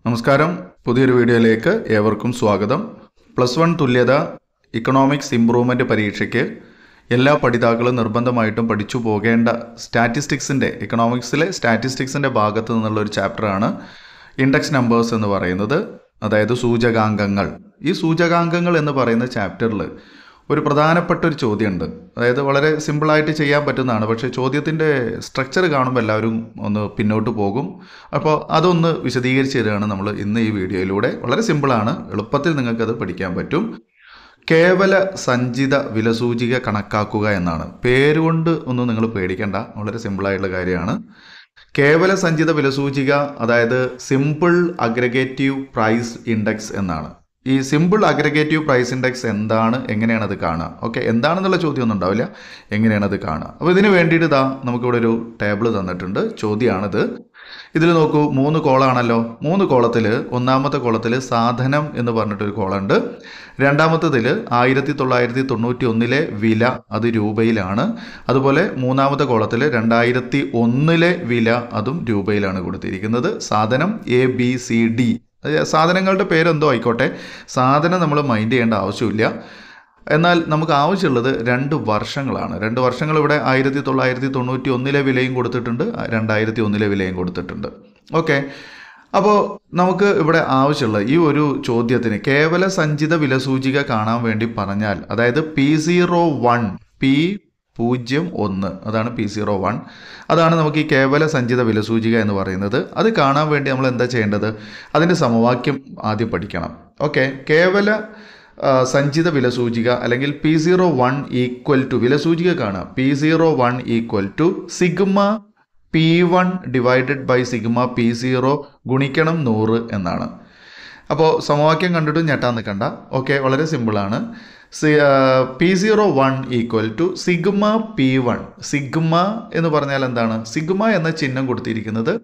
നമസ്കാരം പുതിയൊരു വീഡിയോയിലേക്ക് ഏവർക്കും സ്വാഗതം പ്ലസ് വൺ തുല്യത ഇക്കണോമിക്സ് ഇംപ്രൂവ്മെൻറ്റ് പരീക്ഷയ്ക്ക് എല്ലാ പഠിതാക്കളും നിർബന്ധമായിട്ടും പഠിച്ചു പോകേണ്ട സ്റ്റാറ്റിസ്റ്റിക്സിൻ്റെ ഇക്കണോമിക്സിലെ സ്റ്റാറ്റിസ്റ്റിക്സിൻ്റെ ഭാഗത്ത് നിന്നുള്ള ഒരു ചാപ്റ്ററാണ് ഇൻഡെക്സ് നമ്പേഴ്സ് എന്ന് പറയുന്നത് അതായത് സൂചകാംഗങ്ങൾ ഈ സൂചകാംഗങ്ങൾ എന്ന് പറയുന്ന ചാപ്റ്ററിൽ ഒരു പ്രധാനപ്പെട്ട ഒരു ചോദ്യമുണ്ട് അതായത് വളരെ സിമ്പിളായിട്ട് ചെയ്യാൻ പറ്റുന്നതാണ് പക്ഷേ ചോദ്യത്തിൻ്റെ സ്ട്രക്ചർ കാണുമ്പോൾ എല്ലാവരും ഒന്ന് പിന്നോട്ട് പോകും അപ്പോൾ അതൊന്ന് വിശദീകരിച്ച് തരികയാണ് നമ്മൾ ഇന്ന് ഈ വീഡിയോയിലൂടെ വളരെ സിമ്പിളാണ് എളുപ്പത്തിൽ നിങ്ങൾക്കത് പഠിക്കാൻ പറ്റും കേവല സഞ്ചിത വിലസൂചിക കണക്കാക്കുക എന്നാണ് പേരുകൊണ്ട് ഒന്നും നിങ്ങൾ പേടിക്കണ്ട വളരെ സിമ്പിളായിട്ടുള്ള കാര്യമാണ് കേവല സഞ്ചിത വിലസൂചിക അതായത് സിമ്പിൾ അഗ്രഗേറ്റീവ് പ്രൈസ് ഇൻഡെക്സ് എന്നാണ് ഈ സിമ്പിൾ അഗ്രഗേറ്റീവ് പ്രൈസ് ഇൻഡെക്സ് എന്താണ് എങ്ങനെയാണ് അത് കാണുക ഓക്കെ എന്താണെന്നുള്ള ചോദ്യമൊന്നും ഉണ്ടാവില്ല എങ്ങനെയാണ് അത് കാണുക അപ്പോൾ ഇതിന് വേണ്ടിയിട്ട് ഇതാ നമുക്കിവിടെ ഒരു ടേബിൾ തന്നിട്ടുണ്ട് ചോദ്യമാണിത് ഇതിൽ നോക്കൂ മൂന്ന് കോളാണല്ലോ മൂന്ന് കോളത്തിൽ ഒന്നാമത്തെ കോളത്തിൽ സാധനം എന്ന് പറഞ്ഞിട്ടൊരു കോളുണ്ട് രണ്ടാമത്തതിൽ ആയിരത്തി തൊള്ളായിരത്തി തൊണ്ണൂറ്റി ഒന്നിലെ വില അത് രൂപയിലാണ് അതുപോലെ മൂന്നാമത്തെ കോളത്തിൽ രണ്ടായിരത്തി ഒന്നിലെ വില അതും രൂപയിലാണ് കൊടുത്തിരിക്കുന്നത് സാധനം എ ബി സി ഡി സാധനങ്ങളുടെ പേരെന്തോ ആയിക്കോട്ടെ സാധനം നമ്മൾ മൈൻഡ് ചെയ്യേണ്ട ആവശ്യമില്ല എന്നാൽ നമുക്ക് ആവശ്യമുള്ളത് രണ്ട് വർഷങ്ങളാണ് രണ്ട് വർഷങ്ങൾ ഇവിടെ ആയിരത്തി തൊള്ളായിരത്തി തൊണ്ണൂറ്റി ഒന്നിലെ വിലയും കൊടുത്തിട്ടുണ്ട് രണ്ടായിരത്തി ഒന്നിലെ വിലയും കൊടുത്തിട്ടുണ്ട് ഓക്കെ അപ്പോൾ നമുക്ക് ഇവിടെ ആവശ്യമുള്ള ഈ ഒരു ചോദ്യത്തിന് കേവല സഞ്ചിത വിലസൂചിക കാണാൻ വേണ്ടി പറഞ്ഞാൽ അതായത് പി സീറോ വൺ പി പൂജ്യം ഒന്ന് അതാണ് പി സീറോ വൺ അതാണ് നമുക്ക് ഈ കേവല സഞ്ചിത വിലസൂചിക എന്ന് പറയുന്നത് അത് കാണാൻ വേണ്ടി നമ്മൾ എന്താ ചെയ്യേണ്ടത് അതിൻ്റെ സമവാക്യം ആദ്യം പഠിക്കണം ഓക്കെ കേവല ആ, സഞ്ചിത വിലസൂചിക അല്ലെങ്കിൽ P zero one equal to വിലസൂചിക കാണാം P zero one equal to sigma P one divided by sigma P zero ഗുണിക്കണം നൂറ് എന്നാണ് അപ്പോൾ സമവാക്യം കണ്ടിട്ട് ഞെട്ടാൻ നിൽക്കണ്ട ഓക്കെ വളരെ സിമ്പിളാണ് P zero one equal to sigma P one sigma എന്ന് പറഞ്ഞാൽ എന്താണ് സിഗ്മ എന്ന ചിഹ്നം കൊടുത്തിരിക്കുന്നത്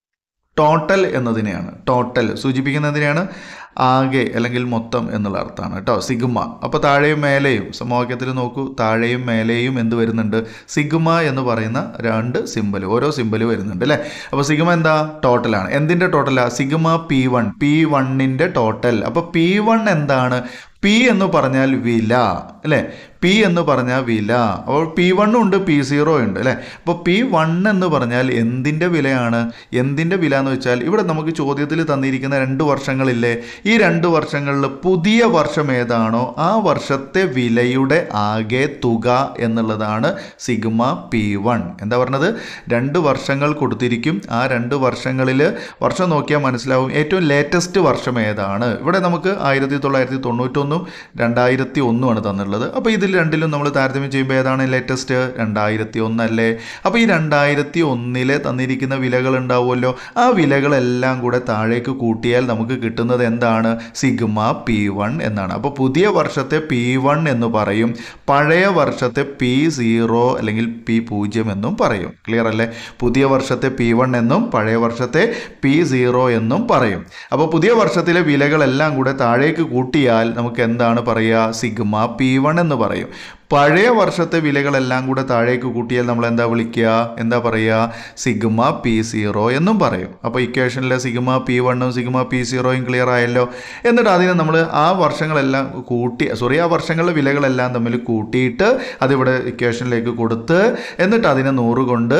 ടോട്ടൽ എന്നതിനെയാണ് ടോട്ടൽ സൂചിപ്പിക്കുന്നതിനെയാണ് ആകെ അല്ലെങ്കിൽ മൊത്തം എന്നുള്ള അർത്ഥമാണ് കേട്ടോ സിഗ്മ അപ്പോൾ താഴെയും മേലെയും സമവാക്യത്തിൽ നോക്കൂ താഴെയും മേലെയും എന്ത് വരുന്നുണ്ട് സിഗ്മ എന്ന് പറയുന്ന രണ്ട് സിമ്പൽ ഓരോ സിമ്പൽ വരുന്നുണ്ട് അല്ലേ അപ്പോൾ സിഗ്മ എന്താ ടോട്ടലാണ് എന്തിൻ്റെ ടോട്ടലാണ് സിഗ്മ പി വൺ പി വണ്ണിൻ്റെ ടോട്ടൽ അപ്പോൾ പി വൺ എന്താണ് പി എന്ന് പറഞ്ഞാൽ വില അല്ലേ പി എന്ന് പറഞ്ഞാൽ വില അപ്പോൾ പി വണ്ണും ഉണ്ട് പി സീറോ ഉണ്ട് അല്ലേ അപ്പോൾ പി വൺ എന്ന് പറഞ്ഞാൽ എന്തിൻ്റെ വിലയാണ് എന്തിൻ്റെ വില എന്ന് വെച്ചാൽ ഇവിടെ നമുക്ക് ചോദ്യത്തിൽ തന്നിരിക്കുന്ന രണ്ട് വർഷങ്ങളില്ലേ ഈ രണ്ട് വർഷങ്ങളിൽ പുതിയ വർഷം ഏതാണോ ആ വർഷത്തെ വിലയുടെ ആകെ തുക എന്നുള്ളതാണ് സിഗ്മ പി വൺ എന്താ പറഞ്ഞത് രണ്ട് വർഷങ്ങൾ കൊടുത്തിരിക്കും ആ രണ്ട് വർഷങ്ങളിൽ വർഷം നോക്കിയാൽ മനസ്സിലാവും ഏറ്റവും ലേറ്റസ്റ്റ് വർഷം ഏതാണ് ഇവിടെ നമുക്ക് ആയിരത്തി തൊള്ളായിരത്തി തൊണ്ണൂറ്റൊന്നും രണ്ടായിരത്തി ഒന്നുമാണ് തന്നിട്ടുള്ളത് അപ്പോൾ ഇതിൽ രണ്ടിലും നമ്മൾ താരതമ്യം ചെയ്യുമ്പോൾ ഏതാണ് ലേറ്റസ്റ്റ് രണ്ടായിരത്തി ഒന്നല്ലേ അപ്പോൾ ഈ രണ്ടായിരത്തി ഒന്നിലെ തന്നിരിക്കുന്ന വിലകൾ ഉണ്ടാവുമല്ലോ ആ വിലകളെല്ലാം കൂടെ താഴേക്ക് കൂട്ടിയാൽ നമുക്ക് കിട്ടുന്നത് എന്താണ് സിഗ്മ പി വൺ എന്നാണ് അപ്പോൾ പുതിയ വർഷത്തെ പി വൺ എന്ന് പറയും പഴയ വർഷത്തെ പി സീറോ അല്ലെങ്കിൽ പി പൂജ്യം എന്നും പറയും ക്ലിയർ അല്ലേ പുതിയ വർഷത്തെ പി വൺ എന്നും പഴയ വർഷത്തെ പി സീറോ എന്നും പറയും അപ്പോൾ പുതിയ വർഷത്തിലെ വിലകളെല്ലാം കൂടെ താഴേക്ക് കൂട്ടിയാൽ നമുക്ക് എന്താണ് പറയുക സിഗ്മ പി വൺ എന്ന് പറയും പഴയ വർഷത്തെ വിലകളെല്ലാം കൂടെ താഴേക്ക് കൂട്ടിയാൽ നമ്മൾ എന്താ വിളിക്കുക എന്താ പറയുക സിഗ്മ പി സീറോ എന്നും പറയും അപ്പോൾ ഇക്വേഷനിലെ സിഗ്മ പി വണ്ണും സിഗ്മ പി സീറോയും ക്ലിയർ ആയല്ലോ എന്നിട്ട് അതിനെ നമ്മൾ ആ വർഷങ്ങളെല്ലാം കൂട്ടി സോറി ആ വർഷങ്ങളിലെ വിലകളെല്ലാം തമ്മിൽ കൂട്ടിയിട്ട് അതിവിടെ ഇക്വേഷനിലേക്ക് കൊടുത്ത് എന്നിട്ട് അതിനെ നൂറ് കൊണ്ട്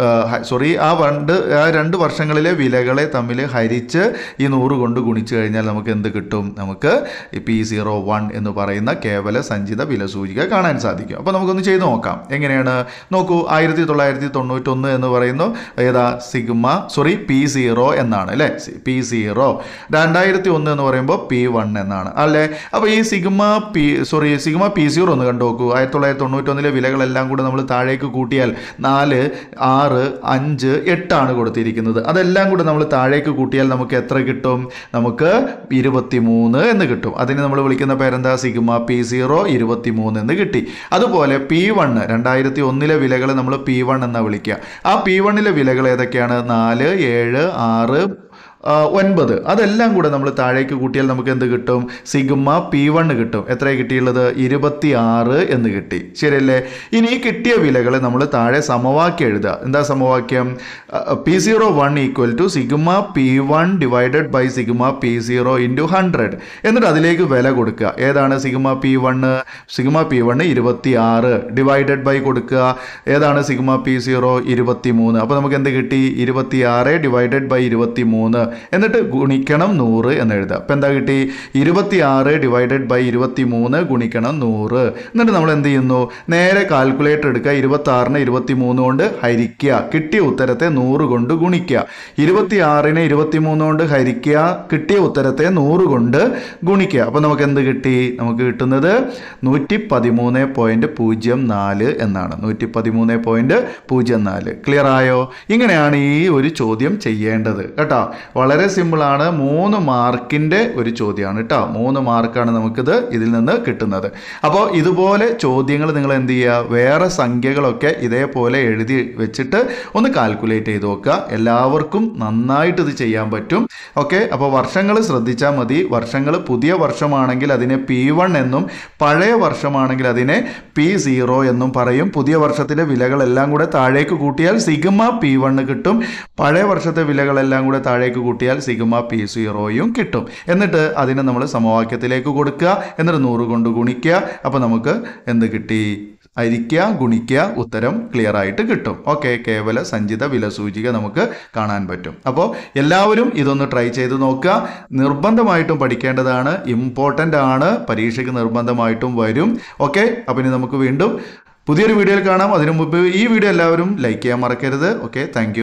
സോറി ആ രണ്ട് ആ രണ്ട് വർഷങ്ങളിലെ വിലകളെ തമ്മിൽ ഹരിച്ച് ഈ നൂറ് കൊണ്ട് ഗുണിച്ച് കഴിഞ്ഞാൽ നമുക്ക് എന്ത് കിട്ടും നമുക്ക് പി സീറോ വൺ എന്ന് പറയുന്ന കേവല സഞ്ചിത വിലസൂചിക കാണാൻ സാധിക്കും അപ്പോൾ നമുക്കൊന്ന് ചെയ്ത് നോക്കാം എങ്ങനെയാണ് നോക്കൂ ആയിരത്തി തൊള്ളായിരത്തി തൊണ്ണൂറ്റൊന്ന് എന്ന് പറയുന്നു ഏതാ സിഗ്മ സോറി പി സീറോ എന്നാണ് അല്ലേ പി സീറോ രണ്ടായിരത്തി ഒന്ന് എന്ന് പറയുമ്പോൾ പി വൺ എന്നാണ് അല്ലേ അപ്പോൾ ഈ sigma P sorry sigma P zero ഒന്ന് കണ്ടു നോക്കൂ ആയിരത്തി തൊള്ളായിരത്തി തൊണ്ണൂറ്റൊന്നിലെ വിലകളെല്ലാം കൂടെ നമ്മൾ താഴേക്ക് കൂട്ടിയാൽ നാല് ആറ് അഞ്ച് എട്ടാണ് കൊടുത്തിരിക്കുന്നത് അതെല്ലാം കൂടെ നമ്മൾ താഴേക്ക് കൂട്ടിയാൽ നമുക്ക് എത്ര കിട്ടും നമുക്ക് ഇരുപത്തി മൂന്ന് എന്ന് കിട്ടും അതിന് നമ്മൾ വിളിക്കുന്ന പേരെന്താ സിഗ്മ പി സീറോ ഇരുപത്തി മൂന്ന് എന്ന് കിട്ടി അതുപോലെ പി വൺ രണ്ടായിരത്തി ഒന്നിലെ വിലകൾ നമ്മൾ പി വൺ എന്നാണ് വിളിക്കുക ആ പി വണ്ണിലെ വിലകൾ ഏതൊക്കെയാണ് നാല് ഏഴ് ആറ് ആ, ഒൻപത് അതെല്ലാം കൂടെ നമ്മൾ താഴേക്ക് കൂട്ടിയാൽ നമുക്ക് എന്ത് കിട്ടും സിഗ്മ പി വൺ കിട്ടും എത്ര കിട്ടിയുള്ളത് ഇരുപത്തി ആറ് എന്ന് കിട്ടി ശരിയല്ലേ ഇനി ഈ കിട്ടിയ വിലകളെ നമ്മൾ താഴെ സമവാക്യം എഴുതുക എന്താ സമവാക്യം P zero one equal to sigma P one divided by sigma P zero into hundred എന്നിട്ട് അതിലേക്ക് വില കൊടുക്കുക ഏതാണ് sigma P one sigma P one ഇരുപത്തി ആറ് ഡിവൈഡഡ് ബൈ കൊടുക്കുക ഏതാണ് സിഗ്മ പി സീറോ ഇരുപത്തി മൂന്ന് അപ്പോൾ നമുക്ക് എന്ത് കിട്ടി ഇരുപത്തി ആറ് ഡിവൈഡഡ് ബൈ ഇരുപത്തി മൂന്ന് എന്നിട്ട് ഗുണിക്കണം നൂറ് എന്ന് എഴുതുക അപ്പം എന്താ കിട്ടി ഇരുപത്തി ആറ് ഡിവൈഡഡ് ബൈ ഇരുപത്തി മൂന്ന് ഗുണിക്കണം നൂറ് എന്നിട്ട് നമ്മൾ എന്ത് ചെയ്യുന്നു നേരെ കാൽക്കുലേറ്റർ എടുക്കുക ഇരുപത്തി ആറിന് ഇരുപത്തി മൂന്ന് കൊണ്ട് ഹരിക്കുക കിട്ടിയ ഉത്തരത്തെ നൂറ് കൊണ്ട് ഗുണിക്കുക ഇരുപത്തി ആറിനെ ഇരുപത്തി മൂന്ന് കൊണ്ട് ഹരിക്കുക കിട്ടിയ ഉത്തരത്തെ നൂറ് കൊണ്ട് ഗുണിക്കുക അപ്പോൾ നമുക്ക് എന്ത് കിട്ടി നമുക്ക് കിട്ടുന്നത് നൂറ്റി പതിമൂന്ന് പോയിന്റ് പൂജ്യം നാല് എന്നാണ് നൂറ്റി പതിമൂന്ന് പോയിന്റ് പൂജ്യം നാല് ക്ലിയർ ആയോ ഇങ്ങനെയാണ് ഈ ഒരു ചോദ്യം ചെയ്യേണ്ടത് കേട്ടോ വളരെ സിമ്പിളാണ് മൂന്ന് മാർക്കിൻ്റെ ഒരു ചോദ്യമാണ് കേട്ടോ മൂന്ന് മാർക്കാണ് നമുക്കിത് ഇതിൽ നിന്ന് കിട്ടുന്നത് അപ്പോൾ ഇതുപോലെ ചോദ്യങ്ങൾ നിങ്ങൾ എന്ത് ചെയ്യുക വേറെ സംഖ്യകളൊക്കെ ഇതേപോലെ എഴുതി വെച്ചിട്ട് ഒന്ന് കാൽക്കുലേറ്റ് ചെയ്ത് നോക്കുക എല്ലാവർക്കും നന്നായിട്ട് ഇത് ചെയ്യാൻ പറ്റും ഓക്കെ അപ്പോൾ വർഷങ്ങൾ ശ്രദ്ധിച്ചാൽ മതി വർഷങ്ങൾ പുതിയ വർഷമാണെങ്കിൽ അതിനെ പി വൺ എന്നും പഴയ വർഷമാണെങ്കിൽ അതിനെ പി സീറോ എന്നും പറയും പുതിയ വർഷത്തിലെ വിലകളെല്ലാം കൂടെ താഴേക്ക് കൂട്ടിയാൽ സിഗ്മ പി വണ്ണ് കിട്ടും പഴയ വർഷത്തെ വിലകളെല്ലാം കൂടെ താഴേക്ക് കൂട്ടിയാൽ സിഗ്മ പി സീറോയും കിട്ടും എന്നിട്ട് അതിനെ നമ്മൾ സമവാക്യത്തിലേക്ക് കൊടുക്കുക എന്നിട്ട് നൂറ് കൊണ്ട് ഗുണിക്കുക അപ്പോൾ നമുക്ക് എന്ത് കിട്ടി അരിക്കുക ഗുണിക്കുക ഉത്തരം ക്ലിയർ ആയിട്ട് കിട്ടും ഓക്കെ കേവല സഞ്ചിത വില സൂചിക നമുക്ക് കാണാൻ പറ്റും അപ്പോൾ എല്ലാവരും ഇതൊന്ന് ട്രൈ ചെയ്ത് നോക്കുക നിർബന്ധമായിട്ടും പഠിക്കേണ്ടതാണ് ഇമ്പോർട്ടൻ്റ് ആണ് പരീക്ഷയ്ക്ക് നിർബന്ധമായിട്ടും വരും ഓക്കെ അപ്പോൾ ഇനി നമുക്ക് വീണ്ടും പുതിയൊരു വീഡിയോയിൽ കാണാം അതിനു മുമ്പ് ഈ വീഡിയോ എല്ലാവരും ലൈക്ക് ചെയ്യാൻ മറക്കരുത് ഓക്കെ താങ്ക്